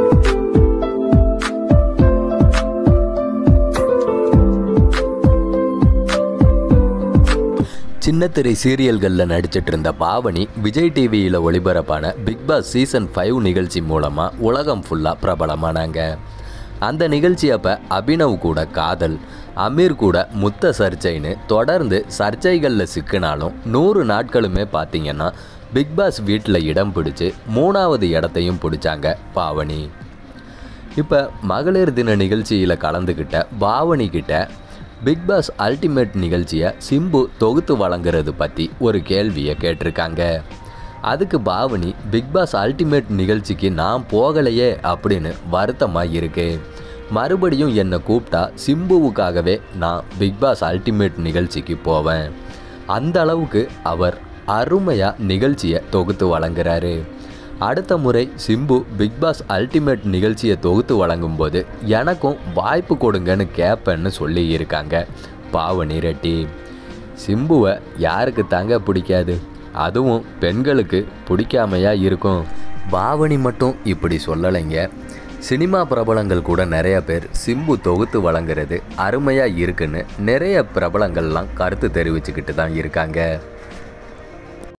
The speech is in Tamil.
சின்னத்திரை சீரியல்களில் நடிச்சிட்டு இருந்த பாவனி விஜய் டிவியில் ஒளிபரப்பான பிக் பாஸ் சீசன் ஃபைவ் நிகழ்ச்சி மூலமாக உலகம் ஃபுல்லாக பிரபலமானாங்க அந்த நிகழ்ச்சி அப்போ அபினவ் கூட காதல் அமீர் கூட முத்த சர்ச்சைன்னு தொடர்ந்து சர்ச்சைகளில் சிக்கினாலும் நூறு நாட்களுமே பார்த்தீங்கன்னா பிக் பாஸ் வீட்டில் இடம் பிடிச்சு மூணாவது இடத்தையும் பிடிச்சாங்க பாவனி இப்போ மகளிர் தின நிகழ்ச்சியில் கலந்துக்கிட்ட பாவனி கிட்ட பிக் பாஸ் அல்டிமேட் நிகழ்ச்சியை சிம்பு தொகுத்து வழங்குறது பற்றி ஒரு கேள்வியை கேட்டிருக்காங்க அதுக்கு பாவனி பிக் பாஸ் அல்டிமேட் நிகழ்ச்சிக்கு நான் போகலையே அப்படின்னு வருத்தமாக இருக்கு மறுபடியும் என்னை கூப்பிட்டா சிம்புவுக்காகவே நான் பிக் பாஸ் அல்டிமேட் நிகழ்ச்சிக்கு போவேன் அந்த அளவுக்கு அவர் அருமையாக நிகழ்ச்சியை தொகுத்து வழங்குறாரு அடுத்த முறை சிம்பு பிக் பாஸ் அல்டிமேட் நிகழ்ச்சியை தொகுத்து வழங்கும்போது எனக்கும் வாய்ப்பு கொடுங்கன்னு கேட்பேன்னு சொல்லி இருக்காங்க பாவனி ரெட்டி சிம்புவை யாருக்கு தாங்க பிடிக்காது அதுவும் பெண்களுக்கு பிடிக்காமையா இருக்கும் பாவனி மட்டும் இப்படி சொல்லலைங்க சினிமா பிரபலங்கள் கூட நிறைய பேர் சிம்பு தொகுத்து வழங்குறது அருமையாக இருக்குன்னு நிறைய பிரபலங்கள்லாம் கருத்து தெரிவிச்சுக்கிட்டு தான் இருக்காங்க